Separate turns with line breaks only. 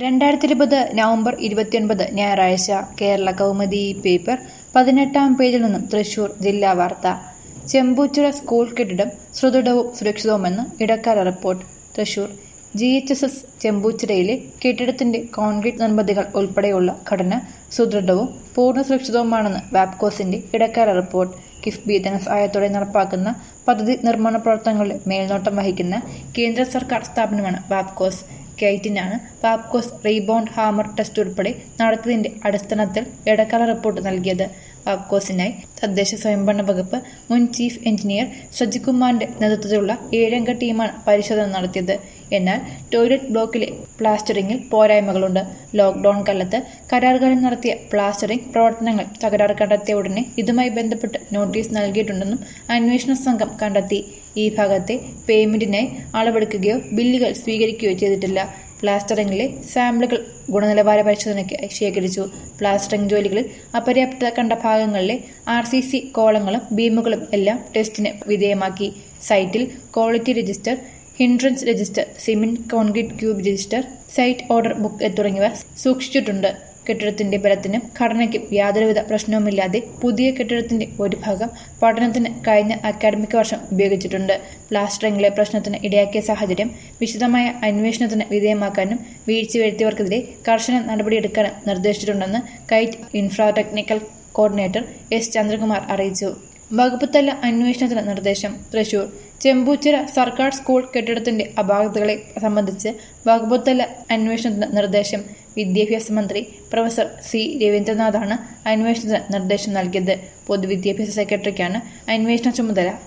രണ്ടായിരത്തി ഇരുപത് നവംബർ ഇരുപത്തിയൊൻപത് ഞായറാഴ്ച കേരള കൗമുദി പേപ്പർ പതിനെട്ടാം പേജിൽ നിന്നും തൃശൂർ ജില്ലാ വാർത്ത ചെമ്പൂച്ചിറ സ്കൂൾ കെട്ടിടം സുദൃഢവും സുരക്ഷിതവുമെന്ന് ഇടക്കാല report Thrissur G H S S ചെമ്പൂച്ചിറയിലെ കെട്ടിടത്തിന്റെ കോൺക്രീറ്റ് നിർമ്മിതികൾ ഉൾപ്പെടെയുള്ള ഘടന സുദൃഢവും പൂർണ്ണ സുരക്ഷിതവുമാണെന്ന് വാപ്കോസിന്റെ ഇടക്കാല റിപ്പോർട്ട് കിഫ്ബി ധനസഹായത്തോടെ നടപ്പാക്കുന്ന പദ്ധതി നിർമ്മാണ പ്രവർത്തനങ്ങളുടെ മേൽനോട്ടം വഹിക്കുന്ന കേന്ദ്ര സർക്കാർ സ്ഥാപനമാണ് വാപ്കോസ് കെയ്റ്റിനാണ് വാപ്കോസ് റീബൗണ്ട് ഹാമർ ടെസ്റ്റ് ഉൾപ്പെടെ നടത്തിയതിന്റെ അടിസ്ഥാനത്തിൽ ഇടക്കാല റിപ്പോർട്ട് നൽകിയത് വാപ്കോസിനായി തദ്ദേശ സ്വയംഭരണ വകുപ്പ് മുൻ ചീഫ് എഞ്ചിനീയർ സജികുമാറിന്റെ നേതൃത്വത്തിലുള്ള ഏഴംഗ ടീമാണ് പരിശോധന നടത്തിയത് എന്നാൽ ടോയ്ലറ്റ് ബ്ലോക്കിലെ പ്ലാസ്റ്ററിംഗിൽ പോരായ്മകളുണ്ട് ലോക്ഡൌൺ കാലത്ത് കരാറുകാരൻ നടത്തിയ പ്ലാസ്റ്ററിംഗ് പ്രവർത്തനങ്ങൾ തകരാറ് കണ്ടെത്തിയ ഉടനെ ഇതുമായി ബന്ധപ്പെട്ട് നോട്ടീസ് നൽകിയിട്ടുണ്ടെന്നും അന്വേഷണ സംഘം കണ്ടെത്തി ഈ ഭാഗത്തെ പേയ്മെന്റിനായി അളവെടുക്കുകയോ ബില്ലുകൾ സ്വീകരിക്കുകയോ ചെയ്തിട്ടില്ല പ്ലാസ്റ്ററിംഗിലെ സാമ്പിളുകൾ ഗുണനിലവാര പരിശോധനയ്ക്ക് ശേഖരിച്ചു പ്ലാസ്റ്ററിംഗ് ജോലികളിൽ അപര്യാപ്തത കണ്ട ഭാഗങ്ങളിലെ ആർ സി സി കോളങ്ങളും ബീമുകളും എല്ലാം ടെസ്റ്റിന് വിധേയമാക്കി സൈറ്റിൽ quality register hindrance register cement concrete cube register site order book തുടങ്ങിയവ സൂക്ഷിച്ചിട്ടുണ്ട് കെട്ടിടത്തിന്റെ ബലത്തിനും ഘടനയ്ക്കും യാതൊരുവിധ പ്രശ്നവുമില്ലാതെ പുതിയ കെട്ടിടത്തിന്റെ ഒരു ഭാഗം പഠനത്തിന് കഴിഞ്ഞ അക്കാദമിക് വർഷം ഉപയോഗിച്ചിട്ടുണ്ട് പ്ലാസ്റ്ററിംഗിലെ പ്രശ്നത്തിന് ഇടയാക്കിയ സാഹചര്യം വിശദമായ അന്വേഷണത്തിന് വിധേയമാക്കാനും വീഴ്ച വരുത്തിയവർക്കെതിരെ കർശന നടപടിയെടുക്കാനും നിർദ്ദേശിച്ചിട്ടുണ്ടെന്ന് KITE infra technical coordinator S Chandrakumar അറിയിച്ചു വകുപ്പ് തല അന്വേഷണത്തിന് നിർദ്ദേശം തൃശൂർ ചെമ്പൂച്ചിറ സർക്കാർ സ്കൂൾ കെട്ടിടത്തിന്റെ അപാകതകളെ സംബന്ധിച്ച് വകുപ്പുതല അന്വേഷണത്തിന് നിർദ്ദേശം വിദ്യാഭ്യാസ മന്ത്രി പ്രൊഫസർ സി രവീന്ദ്രനാഥാണ് അന്വേഷണത്തിന് നിർദ്ദേശം നൽകിയത് പൊതുവിദ്യാഭ്യാസ സെക്രട്ടറിക്കാണ് അന്വേഷണ ചുമതല